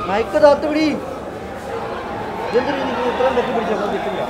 മയക്ക് താത്ത് പിടി ഇതെന്തിനാ നീ ഇത്രയും തെറ്റി പിടിച്ചോ ഞാൻ കിട്ടില്ല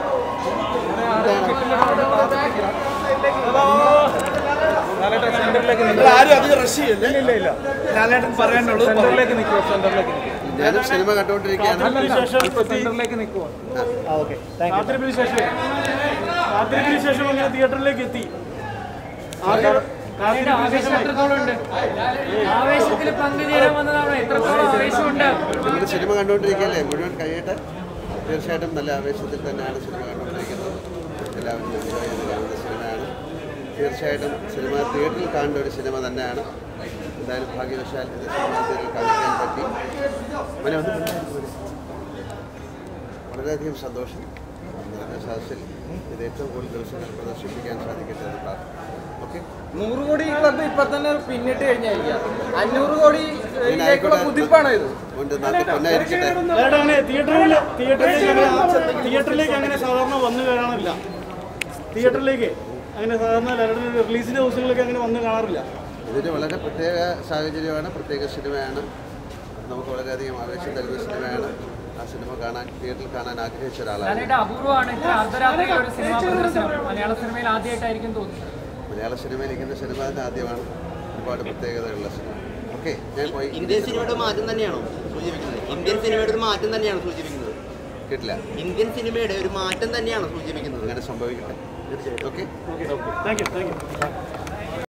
ആരും അധികം റഷ് ചെയ്യല്ലേ ഇല്ല ഇല്ല ലാലേട്ടൻ പറയാനുള്ളത് സെന്ററിലേക്ക് നിൽക്കുമോ സെന്ററിലേക്ക് ഞാനും സിനിമ കണ്ടുകൊണ്ടിരിക്കുകയാണ് സെന്ററിലേക്ക് നിൽക്കുമോ ആ ഓക്കെ താങ്ക് യു കാത്തിരിപ്പിന് ശേഷം കാത്തിരിപ്പിന് ശേഷം അങ്ങനെ തിയേറ്ററിലേക്ക് എത്തി കാത്തിരിപ്പിന് ശേഷം ആവേശത്തിൽ പങ്കുചേരാൻ വന്നതാണ് എത്രത്തോളം ആവേശമുണ്ട് നിങ്ങൾ സിനിമ കണ്ടുകൊണ്ടിരിക്കുകയല്ലേ മുഴുവൻ കഴിയട്ടെ തീർച്ചയായിട്ടും നല്ല ആവേശത്തിൽ തന്നെയാണ് സിനിമ കണ്ടുകൊണ്ടിരിക്കുന്നത് എല്ലാവരും എൻജോയ് ചെയ്ത് കാണുന്ന സിനിമയാണ് തീർച്ചയായിട്ടും സിനിമ തിയേറ്ററിൽ കാണേണ്ട ഒരു സിനിമ തന്നെയാണ് എന്തായാലും ഭാഗ്യവശാൽ ഇത് സിനിമ തിയേറ്ററിൽ കാണിക്കാൻ പറ്റി മോനെ ഒന്ന് മിണ്ടാതിരിക്ക് മോനെ. വളരെയധികം സന്തോഷം ഇന്നത്തെ സദസ്സിൽ ഇത് ഏറ്റവും കൂടുതൽ ദിവസങ്ങൾ പ്രദർശിപ്പിക്കാൻ സാധിക്കട്ടെ എന്ന് പ്രാർത്ഥിക്കുന്നു ഓക്കെ നൂറ് കോടി ക്ലബ്ബ് ഇപ്പൊ തന്നെ പിന്നിട്ട് കഴിഞ്ഞായിരിക്കാം അഞ്ഞൂറ് കോടിയിലേക്കുള്ള കുതിപ്പാണ് ഇത് ഉണ്ട് നാട്ടിൽ പൊന്നായിരിക്കട്ടെ ലാലേട്ടൻ അങ്ങനെ തിയേറ്ററിൽ തിയേറ്ററിലേക്ക് അങ്ങനെ തിയേറ്ററിലേക്ക് അങ്ങനെ സാധാരണ വന്നു കാണാറില്ല തിയേറ്ററിലേക്ക് അങ്ങനെ സാധാരണ ലാലേട്ടൻ റിലീസിന്റെ ദിവസങ്ങളിലൊക്കെ അങ്ങനെ വന്ന് കാണാറില്ല ഇതൊരു വളരെ പ്രത്യേക സാഹചര്യമാണ് പ്രത്യേക സിനിമയാണ് നമുക്ക് വളരെയധികം ആവേശം തരുന്ന സിനിമയാണ് ആ സിനിമ കാണാൻ തിയേറ്ററിൽ കാണാൻ ആഗ്രഹിച്ച ഒരാളാണ് ലാലേട്ട അപൂർവമാണ് ഇത്ര അർദ്ധരാത്രിയിൽ ഒരു സിനിമാ പ്രദർശനം മലയാള സിനിമയിൽ ആദ്യമായിട്ടായിരിക്കും തോന്നുന്നത് മലയാള സിനിമയിൽ ഇരിക്കുന്ന സിനിമ തന്നെ ആദ്യമാണ് ഒരുപാട് പ്രത്യേകതകളുള്ള സിനിമ ഓക്കെ ഞാൻ പോയി ഇന്ത്യൻ സിനിമയുടെ മാറ്റം തന്നെയാണോ സൂചിപ്പിക്കുന്നത് ഇന്ത്യൻ സിനിമയുടെ ഒരു മാറ്റം തന്നെയാണ് സൂചിപ്പിക്കുന്നത് കിട്ടില്ല ഇന്ത്യൻ സിനിമയുടെ ഒരു മാറ്റം തന്നെയാണ് സൂചിപ്പിക്കുന്നത് അങ്ങനെ സംഭവിക്കട്ടെ okay thank you thank U